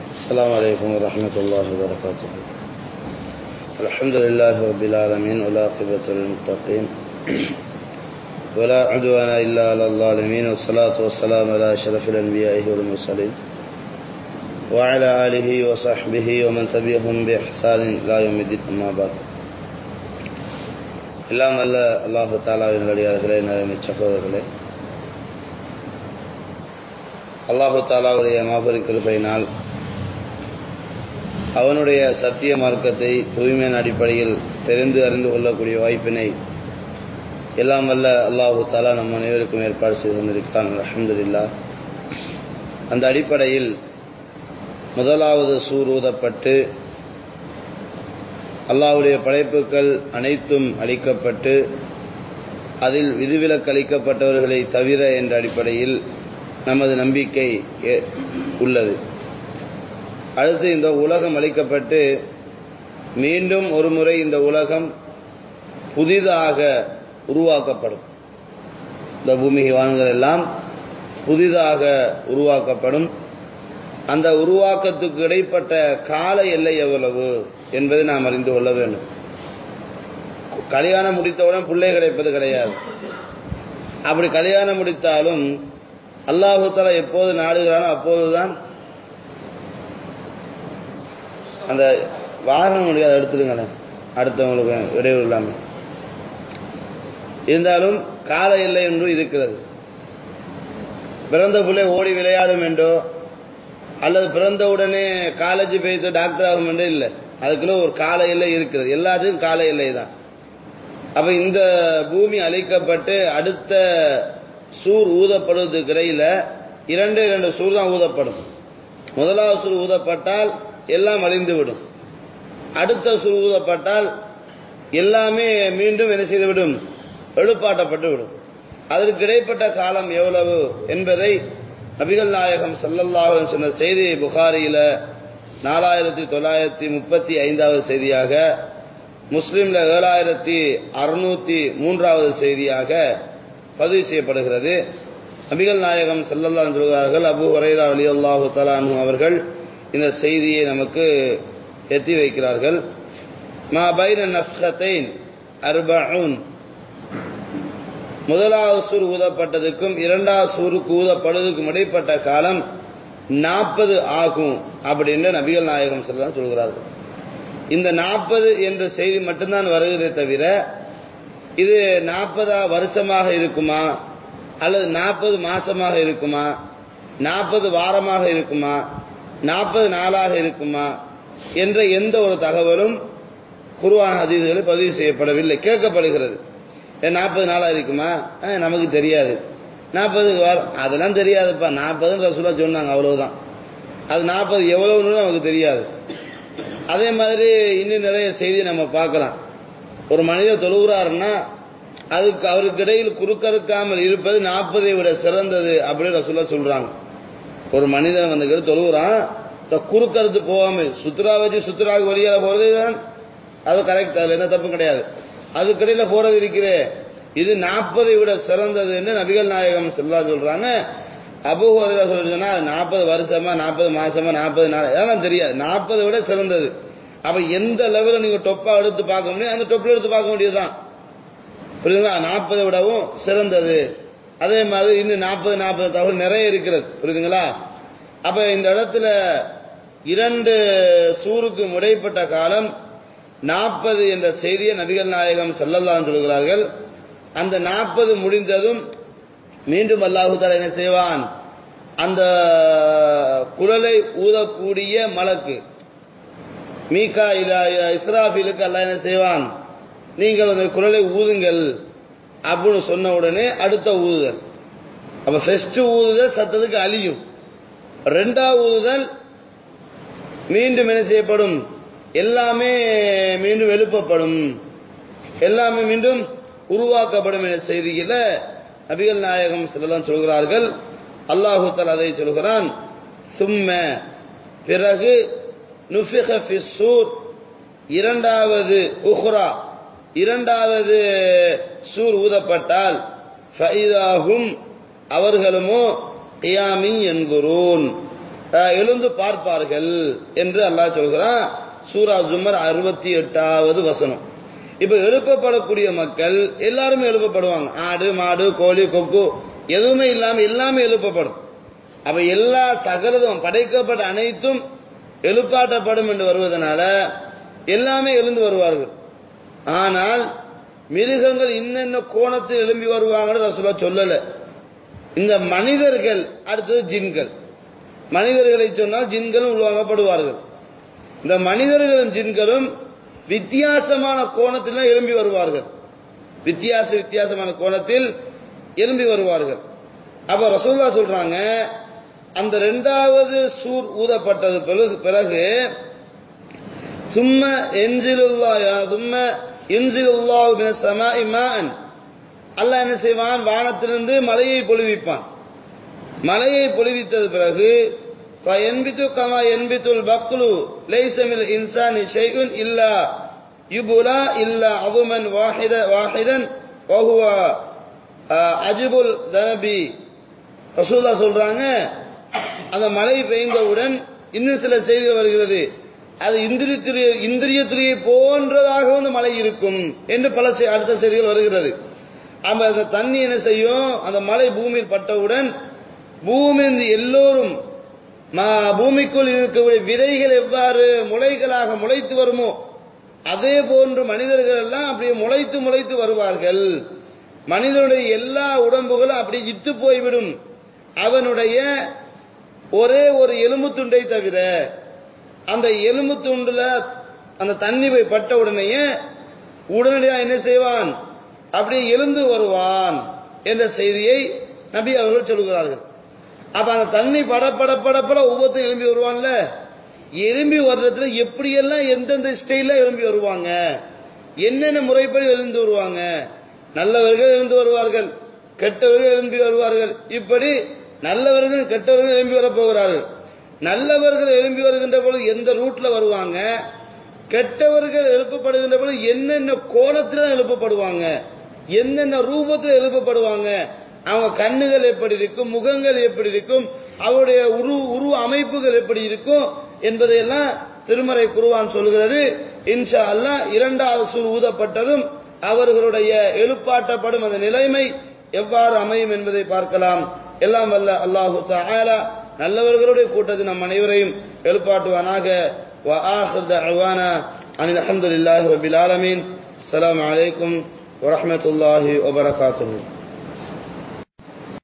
السلام عليكم ورحمة الله وبركاته الحمد لله رب العالمين والعاقبة للمتقين ولا عدوان إلا على الظالمين والصلاة والسلام على أشرف الأنبياء والمرسلين وعلى آله وصحبه ومن تبعهم بإحسان إلى يوم الدين أما بعد எல்லாம் அல்ல அல்லாஹு தாலாவின் அடியார்களே நிலைமை சகோதரர்களே அல்லாஹு தாலாவுடைய மாபெரும் கிருபையினால் அவனுடைய சத்திய மார்க்கத்தை தூய்மையான அடிப்படையில் தெரிந்து அறிந்து கொள்ளக்கூடிய வாய்ப்பினை எல்லாம் வல்ல அல்லாஹு தாலா நம் அனைவருக்கும் ஏற்பாடு செய்து கொண்டிருக்கிறான் அலமதுல்லா அந்த அடிப்படையில் முதலாவது சூர் ஊதப்பட்டு அல்லாஹுடைய படைப்புகள் அனைத்தும் அளிக்கப்பட்டு அதில் விதிவிலக்கு அளிக்கப்பட்டவர்களை தவிர என்ற அடிப்படையில் நமது நம்பிக்கை உள்ளது அடுத்து இந்த உலகம் அளிக்கப்பட்டு மீண்டும் ஒரு முறை இந்த உலகம் புதிதாக உருவாக்கப்படும் இந்த பூமி வான்கள் எல்லாம் புதிதாக உருவாக்கப்படும் அந்த உருவாக்கத்துக்கு இடைப்பட்ட கால எல்லை எவ்வளவு என்பதை நாம் அறிந்து கொள்ள வேண்டும் கல்யாணம் முடித்தவுடன் பிள்ளை கிடைப்பது கிடையாது அப்படி கல்யாணம் முடித்தாலும் அல்லாஹுத்தாலா எப்போது நாடுகிறானோ அப்போதுதான் அந்த வாகனம் முடியாது எடுத்துடுங்களேன் அடுத்தவங்களுக்கு இடையூறு இல்லாமல் இருந்தாலும் கால எல்லை என்று இருக்கிறது பிறந்த பிள்ளை ஓடி விளையாடும் என்றோ அல்லது பிறந்தவுடனே காலேஜ் போய்த்து டாக்டர் ஆகும் என்றே இல்லை அதுக்குள்ள ஒரு கால எல்லை இருக்கிறது எல்லாத்துக்கும் கால எல்லை தான் அப்ப இந்த பூமி அழிக்கப்பட்டு அடுத்த சூர் ஊதப்படுவதற்கு இடையில இரண்டு இரண்டு சூர் தான் ஊதப்படும் முதலாவது சூர் ஊதப்பட்டால் எல்லாம் அழிந்துவிடும் அடுத்த சூர் ஊதப்பட்டால் எல்லாமே மீண்டும் என்ன செய்துவிடும் எழுப்பாட்டப்பட்டு விடும் அதற்கு இடைப்பட்ட காலம் எவ்வளவு என்பதை நபிகள் நாயகம் சல்லல்லாஹு சொன்ன செய்தி புகாரியில நாலாயிரத்தி தொள்ளாயிரத்தி முப்பத்தி ஐந்தாவது செய்தியாக முஸ்லிம்ல ஏழாயிரத்தி அறுநூத்தி மூன்றாவது செய்தியாக பதிவு செய்யப்படுகிறது நபிகள் நாயகம் செல்லல்லா சொல்கிறார்கள் அபு ஹரைரா அலி அல்லாஹு தலானு அவர்கள் இந்த செய்தியை நமக்கு எத்தி வைக்கிறார்கள் மா பைன நஃப்கத்தைன் அர்பவுன் முதலாவது சூர் ஊதப்பட்டதுக்கும் இரண்டாவது சூருக்கு ஊதப்படுவதற்கும் இடைப்பட்ட காலம் நாற்பது ஆகும் அப்படின்னு நபிகள் நாயகம் செல்லாம் சொல்கிறார்கள் இந்த நாற்பது என்ற செய்தி மட்டும்தான் வருகிறதே தவிர இது நாற்பதா வருஷமாக இருக்குமா அல்லது நாற்பது மாசமாக இருக்குமா நாற்பது வாரமாக இருக்குமா நாற்பது நாளாக இருக்குமா என்ற எந்த ஒரு தகவலும் குருவான அதீதுகளில் பதிவு செய்யப்படவில்லை கேட்கப்படுகிறது நாற்பது நாளாக இருக்குமா நமக்கு தெரியாது நாற்பது வாரம் அதெல்லாம் தெரியாதுப்பா நாற்பதுன்னு ரசூலா சொன்னாங்க அவ்வளவுதான் அது நாற்பது எவ்வளவுன்னு நமக்கு தெரியாது அதே மாதிரி இன்னும் நிறைய செய்தி நம்ம பார்க்கலாம் ஒரு மனிதர் தொழுகிறாருன்னா அதுக்கு அவருக்கு இடையில் குறுக்கறுக்காமல் இருப்பது நாற்பதை விட சிறந்தது அப்படின்னு சொல்ல சொல்றாங்க ஒரு மனிதன் வந்து தொழுகிறான் குறுக்கறுத்து போகாமல் சுத்துரா வச்சு சுத்துராவுக்கு வழியால போறது தான் அது கரெக்ட் அதுல என்ன தப்பு கிடையாது அதுக்கிடையில போறது இருக்கிறே இது நாற்பதை விட சிறந்தது என்று நபிகள் நாயகம் சொல்லா சொல்றாங்க அபுஹோரில சொல்லிச்சுன்னா அது நாற்பது வருஷமா நாற்பது மாசமா நாற்பது நாள் அதெல்லாம் தெரியாது நாற்பதை விட சிறந்தது அப்ப எந்த லெவலில் நீங்க டொப்பா எடுத்து பார்க்க முடியும் அந்த டொப்பில் எடுத்து பார்க்க முடியுதுதான் புரியுதுங்களா நாற்பதை விடவும் சிறந்தது அதே மாதிரி இன்னும் நாற்பது நாற்பது தகவல் நிறைய இருக்கிறது புரியுதுங்களா அப்ப இந்த இடத்துல இரண்டு சூருக்கு முடைப்பட்ட காலம் நாற்பது என்ற செய்தியை நபிகள் நாயகம் சொல்லலாம் சொல்கிறார்கள் அந்த நாற்பது முடிந்ததும் மீண்டும் அல்லாஹுதால என்ன செய்வான் அந்த குழலை ஊதக்கூடிய மலக்கு மீகா இஸ்ராஃபிலுக்கு அல்ல என்ன செய்வான் நீங்கள் அந்த குழலை ஊதுங்கள் அப்படின்னு சொன்ன உடனே அடுத்த ஊதுதல் அப்ப ஃபர்ஸ்ட் ஊதுதல் சத்தத்துக்கு அழியும் ரெண்டாவது ஊதுதல் மீண்டும் என்ன செய்யப்படும் எல்லாமே மீண்டும் எழுப்பப்படும் எல்லாமே மீண்டும் உருவாக்கப்படும் என்ற செய்தியில நபிகள் நாயகம் சிலதான் சொல்கிறார்கள் அல்லாஹு தல் அதை சொல்கிறான் சும்ம பிறகு இரண்டாவது உஹ்ரா இரண்டாவது சூர் ஊதப்பட்டால் ஃபைதாகும் அவர்களுமோ கியாமி என்குறோன் அஹ், எழுந்து பார்ப்பார்கள் என்று அல்லாஹ் சொல்கிறான் சூரா ஜுமர் அறுபத்தி எட்டாவது வசனம் இப்ப எழுப்பப்படக்கூடிய மக்கள் எல்லாருமே எழுப்பப்படுவாங்க ஆடு மாடு கோழி கொக்கு எதுவுமே இல்லாம எல்லாமே எழுப்பப்படும் அப்ப எல்லா சகலதும் படைக்கப்பட்ட அனைத்தும் எழுப்பாட்டப்படும் என்று வருவதனால எல்லாமே எழுந்து வருவார்கள் ஆனால் மிருகங்கள் இன்னென்ன கோணத்தில் எழும்பி வருவாங்கன்னு ரசூலா சொல்லல இந்த மனிதர்கள் அடுத்தது ஜின்கள் மனிதர்களை சொன்னால் ஜின்களும் உருவாக்கப்படுவார்கள் இந்த மனிதர்களும் ஜின்களும் வித்தியாசமான கோணத்தில் எழும்பி வருவார்கள் வித்தியாச வித்தியாசமான கோணத்தில் எழும்பி வருவார்கள் அப்ப ரசூல்லா சொல்றாங்க அந்த ரெண்டாவது சூர் ஊதப்பட்டது பிறகு பிறகு சும்ம எஞ்சிலுல்லா சும்ம எஞ்சிலுல்லா சமா இமான் அல்லாஹ் என்ன செய்வான் வானத்திலிருந்து மலையை பொழிவிப்பான் மலையை பொழிவித்தது பிறகு என்பித்து கமா என்பித்துல் பக்லு லைசமில் இன்சானி ஷைகுன் இல்லா யுபுலா இல்லா அதுமன் வாஹித வாஹிதன் வஹுவ அஜிபுல் தனபி ரசூல்லா சொல்றாங்க அந்த மழை பெய்ந்தவுடன் இன்னும் சில செய்திகள் வருகிறது அது இந்திரியத்துறை இந்திரியத்துறையை போன்றதாக வந்து மழை இருக்கும் என்று பல செ- அடுத்த செய்திகள் வருகிறது அப்ப அந்த தண்ணி என்ன செய்யும் அந்த மழை பூமியில் பட்டவுடன் பூமியின் எல்லோரும் ம- பூமிக்குள் இருக்கக்கூடிய விதைகள் எவ்வாறு முளைகளாக முளைத்து வருமோ அதே போன்று மனிதர்கள் எல்லாம் அப்படியே முளைத்து முளைத்து வருவார்கள் மனிதனுடைய எல்லா உடம்புகளும் அப்படியே இத்து போய்விடும் அவனுடைய ஒரே ஒரு எலும்பு துண்டை தவிர அந்த எலும்பு துண்டுல அந்த தண்ணி போய் பட்ட உடனேயே உடனடியாக என்ன செய்வான் அப்படியே எழுந்து வருவான் என்ற செய்தியை நபி அவர்கள் சொல்கிறார்கள் அப்ப அந்த தண்ணி பட பட பட பட ஒவ்வொருத்தரும் எழும்பி வருவான்ல எழும்பி வர்றதுல எப்படியெல்லாம் எந்தெந்த ஸ்டைல எழும்பி வருவாங்க என்னென்ன முறைப்படி எழுந்து வருவாங்க நல்லவர்கள் எழுந்து வருவார்கள் கெட்டவர்கள் எழும்பி வருவார்கள் இப்படி நல்லவர்கள் கெட்டவர்கள் எழும்பி வரப் போகிறார்கள் நல்லவர்கள் எழும்பி வருகின்ற பொழுது எந்த ரூட்ல வருவாங்க கெட்டவர்கள் எழுப்பப்படுகின்ற பொழுது என்னென்ன கோணத்தில் எழுப்பப்படுவாங்க என்னென்ன ரூபத்தில் எழுப்பப்படுவாங்க அவங்க கண்ணுகள் எப்படி இருக்கும் முகங்கள் எப்படி இருக்கும் அவருடைய உரு உருவ அமைப்புகள் எப்படி இருக்கும் என்பதையெல்லாம் திருமறை குருவான் சொல்கிறது இன்ஷா அல்லாஹ் இரண்டாவது சூர் ஊதப்பட்டதும் அவர்களுடைய எழுப்பாட்டப்படும் அந்த நிலைமை எவ்வாறு அமையும் என்பதை பார்க்கலாம் எல்லாம் வல்ல அல்லாஹு தஆலா நல்லவர்களுடைய கூட்டத்தில் நம் அனைவரையும் எழுப்பாட்டுவானாக وآخر دعوانا عن الحمد لله رب العالمين السلام عليكم ورحمة الله وبركاته